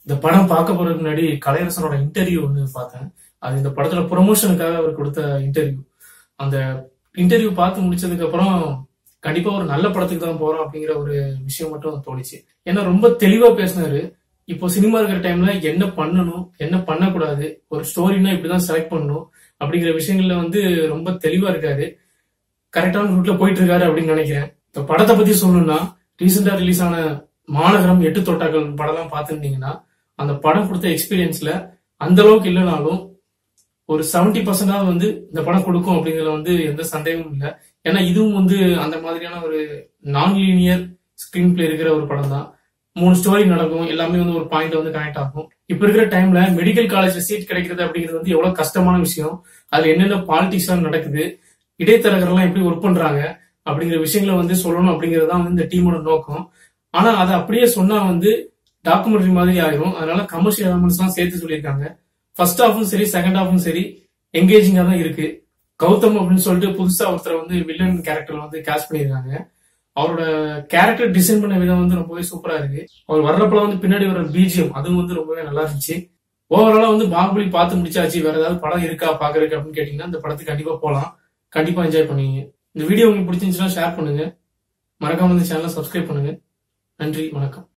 இந்த படம் பார்க்க போறதுக்கு முன்னாடி கலையரசனோட இன்டர்வியூ ஒன்று பார்த்தேன் அது இந்த படத்துல ப்ரொமோஷனுக்காக அவர் கொடுத்த இன்டர்வியூ அந்த இன்டர்வியூ பார்த்து முடிச்சதுக்கு அப்புறம் கண்டிப்பா ஒரு நல்ல படத்துக்கு தான் போறோம் அப்படிங்கிற ஒரு விஷயம் மட்டும் தோணுச்சு ஏன்னா ரொம்ப தெளிவா பேசினாரு இப்போ சினிமா இருக்கிற டைம்ல என்ன பண்ணணும் என்ன பண்ணக்கூடாது ஒரு ஸ்டோரினா இப்படிதான் செலக்ட் பண்ணணும் அப்படிங்கிற விஷயங்கள்ல வந்து ரொம்ப தெளிவா இருக்காரு கரெக்டான ரூட்ல போயிட்டு இருக்காரு அப்படின்னு நினைக்கிறேன் இந்த படத்தை பத்தி சொல்லணும்னா ரீசெண்டா ரிலீஸ் ஆன மாநகரம் எட்டு தோட்டாக்கள் படம்லாம் பார்த்துருந்தீங்கன்னா அந்த படம் கொடுத்த எக்ஸ்பீரியன்ஸ்ல அந்த அளவுக்கு இல்லைனாலும் ஒரு செவன்டி பர்சன்டாவது வந்து இந்த படம் கொடுக்கும் அப்படிங்கறதுல வந்து எந்த சந்தேகமும் இல்லை ஏன்னா இதுவும் வந்து அந்த மாதிரியான ஒரு நான் லீனியர் ஸ்கிரீன் பிளே இருக்கிற ஒரு படம் தான் மூணு ஸ்டோரி நடக்கும் எல்லாமே வந்து ஒரு பாயிண்ட் வந்து கனெக்ட் ஆகும் இப்ப இருக்கிற டைம்ல மெடிக்கல் காலேஜ்ல சீட் கிடைக்கிறது அப்படிங்கிறது வந்து எவ்வளவு கஷ்டமான விஷயம் அதுல என்னென்ன பாலிடிக்ஸ் எல்லாம் நடக்குது இடைத்தரகர்லாம் எப்படி ஒர்க் பண்றாங்க அப்படிங்கிற விஷயங்களை வந்து சொல்லணும் அப்படிங்கிறது தான் வந்து இந்த டீமோட நோக்கம் ஆனா அதை அப்படியே சொன்னா வந்து டாக்குமெண்ட்ரி மாதிரி ஆயிரும் அதனால கமர்ஷியல் எலமெண்ட்ஸ் எல்லாம் சேர்த்து சொல்லியிருக்காங்க ஃபர்ஸ்ட் ஹாஃபும் சரி செகண்ட் ஹாஃபும் சரி என்கேஜிங்கா தான் இருக்கு கௌதம் அப்படின்னு சொல்லிட்டு புதுசா ஒருத்தர் வந்து வில்லன் கேரக்டர் வந்து கேஸ்ட் பண்ணியிருக்காங்க அவரோட கேரக்டர் டிசைன் பண்ண விதம் வந்து ரொம்பவே சூப்பரா இருக்கு அவர் வர்றப்பல வந்து பின்னாடி வர பிஜிஎம் அதுவும் வந்து ரொம்பவே நல்லா இருந்துச்சு ஓவராலா வந்து பாகுபலி பார்த்து முடிச்சாச்சு வேற ஏதாவது படம் இருக்கா பாக்குறதுக்கு அப்படின்னு கேட்டீங்கன்னா இந்த படத்துக்கு கண்டிப்பா போலாம் கண்டிப்பா என்ஜாய் பண்ணுவீங்க இந்த வீடியோ உங்களுக்கு பிடிச்சிருந்துச்சுன்னா ஷேர் பண்ணுங்க மறக்காம இந்த சேனலை சப்ஸ்கிரைப் பண்ணுங்க நன்றி வணக்கம்